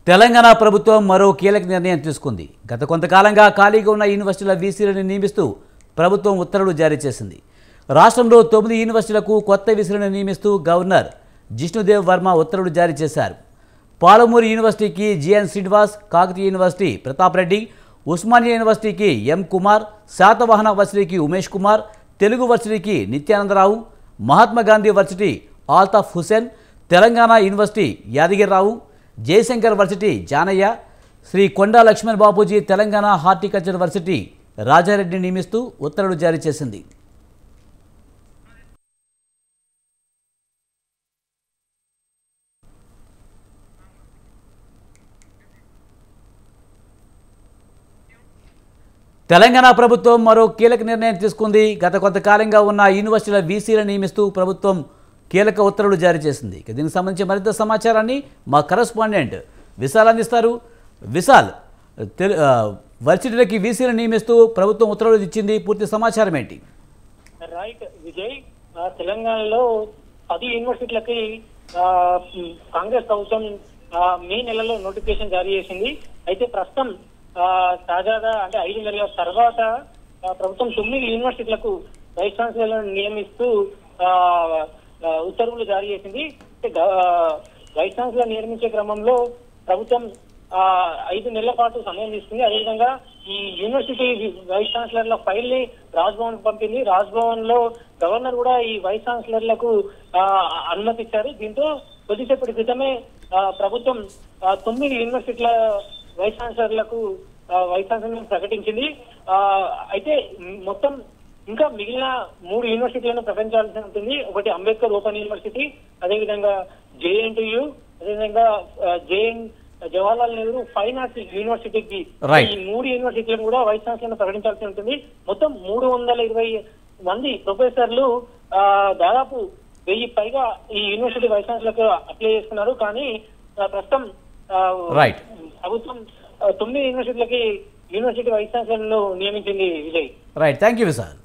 తెలంగాణ ప్రభుత్వం మరో కీలక నిర్ణయం తీసుకుంది గత కొంతకాలంగా ఖాళీగా ఉన్న యూనివర్సిటీల వీసీలను నియమిస్తూ ప్రభుత్వం ఉత్తర్వులు జారీ చేసింది రాష్ట్రంలో తొమ్మిది యూనివర్సిటీలకు కొత్త వీసీలను నియమిస్తూ గవర్నర్ జిష్ణుదేవ్ వర్మ ఉత్తర్వులు జారీ చేశారు పాలమూరు యూనివర్సిటీకి జిఎన్ శ్రీనివాస్ కాకతీయ యూనివర్సిటీ ప్రతాప్ రెడ్డి ఉస్మానియా యూనివర్సిటీకి ఎం కుమార్ శాతవాహన వర్సిటీకి ఉమేష్ కుమార్ తెలుగు వర్సిటీకి Nityanandarao Mahatma Gandhi varsity Altaf Hussain Telangana university Yadagirirao Jayashankar varsity Janaiah Sri Konda Laxman Bapuji Telangana horticulture varsity రాజారెడ్డిని నియమిస్తూ ఉత్తర్వులు జారీ చేసింది తెలంగాణ ప్రభుత్వం మరో కీలక నిర్ణయం తీసుకుంది గత కొంతకాలంగా ఉన్న యూనివర్సిటీల వీసీలను నియమిస్తూ ప్రభుత్వం కీలక ఉత్తర్వులు జారీ చేసింది ఇక దీనికి సంబంధించి మరింత సమాచారాన్ని మా కరస్పాండెంట్ విశాల్ అందిస్తారు విశాల్ తెలు ఆ, వర్సిటీలకి వీసీలను నియమిస్తూ ప్రభుత్వం ఉత్తర్వులు ఇచ్చింది పూర్తి సమాచారం ఏంటి రైట్ విజయ్ ఆ, తెలంగాణలో పది యూనివర్సిటీలకి ఆ, ఉమ్, కాంగ్రెస్ ప్రభుత్వం ఆ, మే నెలలో నోటిఫికేషన్ జారీ చేసింది అయితే ప్రస్తుతం ఆ, తాజాగా అంటే ఐదు నెలల తర్వాత ఆ, ప్రభుత్వం తొమ్మిది యూనివర్సిటీలకు వైస్ ఛాన్సలర్లను నియమిస్తూ ఆ, ఆ, ఉత్తర్వులు జారీ చేసింది అంటే గ- ఆ, వైస్ ఛాన్సలర్ నియమించే క్రమంలో ప్రభుత్వం ఆ, ఐదు నెలల పాటు సమయం తీసుకుంది అదేవిధంగా ఈ యూనివర్సిటీ వైస్ ఛాన్సలర్ల ఫైల్ ని రాజ్ భవన్ కు పంపింది రాజ్ భవన్ లో గవర్నర్ కూడా ఈ వైస్ ఛాన్సలర్లకు ఆ, అనుమతి ఇచ్చారు దీంతో కొద్దిసేపటి క్రితమే ఆ, ప్రభుత్వం ఆ, తొమ్మిది యూనివర్సిటీల వైస్ ఛాన్సలర్లకు ఆ, వైస్ ఛాన్సలర్ ప్రకటించింది ఆ, అయితే మొత్తం ఇంకా మిగిలిన మూడు యూనివర్సిటీలను ప్రకటించాల్సి ఉంటుంది ఒకటి అంబేద్కర్ ఓపెన్ యూనివర్సిటీ అదేవిధంగా జేఎన్టీయు అదేవిధంగా JN Jawaharlal Nehru fine arts యూనివర్సిటీకి Right. ఈ మూడు యూనివర్సిటీలను కూడా వైస్ ఛాన్సలర్ ప్రకటించాల్సి ఉంటుంది మొత్తం మూడు వందల ఇరవై మంది ప్రొఫెసర్లు ఆ, దాదాపు వెయ్యి పైగా ఈ యూనివర్సిటీ వైస్ ఛాన్సలర్ అప్లై చేసుకున్నారు కానీ ఆ, ప్రస్తుతం ఆ, Right. ప్రభుత్వం ఆ, తొమ్మిది యూనివర్సిటీలకి యూనివర్సిటీ వైస్ ఛాన్సలర్లు నియమించింది Vijay right thank you Vishal